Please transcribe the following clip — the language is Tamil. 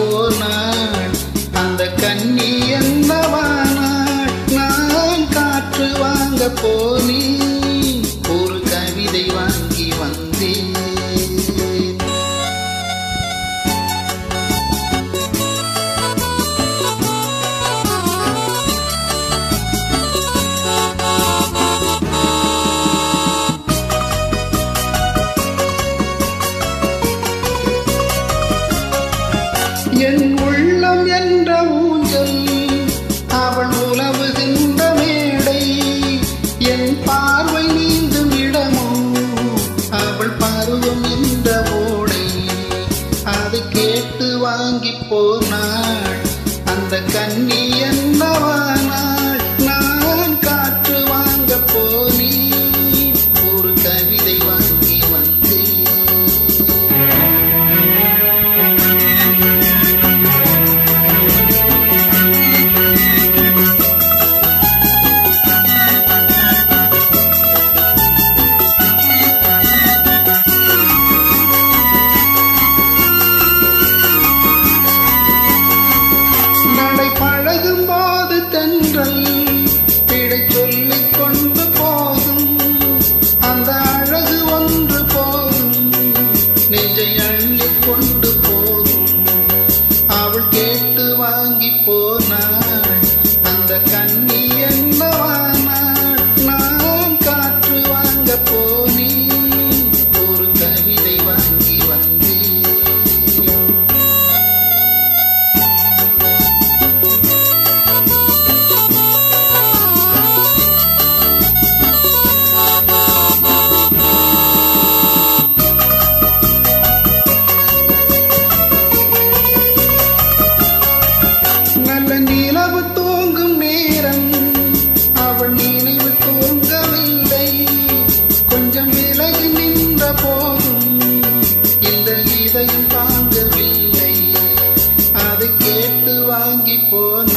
போனாள் அந்த கண்ணி என்னவானாள் நான் காற்று வாங்க போனேன் ஒரு கவிதை வாங்கி வந்தேன் என் உள்ளம் என்ற ஊஞ்சல் அவள் உலவுகின்ற மேடை என் பார்வை நீந்தும் இடமோ அவள் பருவம் என்ற ஓடை அதை கேட்டு வாங்கி போனாள் அந்த கண்ணி என்னவானாள் நான் காற்று வாங்க போனேன் ஒரு கவிதை வாங்கி வந்தேன் நடை பழகும் போது தென்றல் பிழை சொல்லிக் கொண்டு போதும் அந்த அழகு ஒன்று போதும் நெஞ்சை அள்ளிக் கொண்டு போதும் அவள் கேட்டு வாங்கி போனாள் அந்த கண்ணி என்னவானாள் நான் காற்று வாங்க போனேன் ஒரு கவிதை வாங்கி வந்தேன் நல்ல நிலவு தூங்கும் நேரம் அவள் நினைவு தூங்கவில்லை கொஞ்சம் விலகி நின்ற போதும் இந்த இதயம் தாங்கவில்லை அதை கேட்டு வாங்கி போன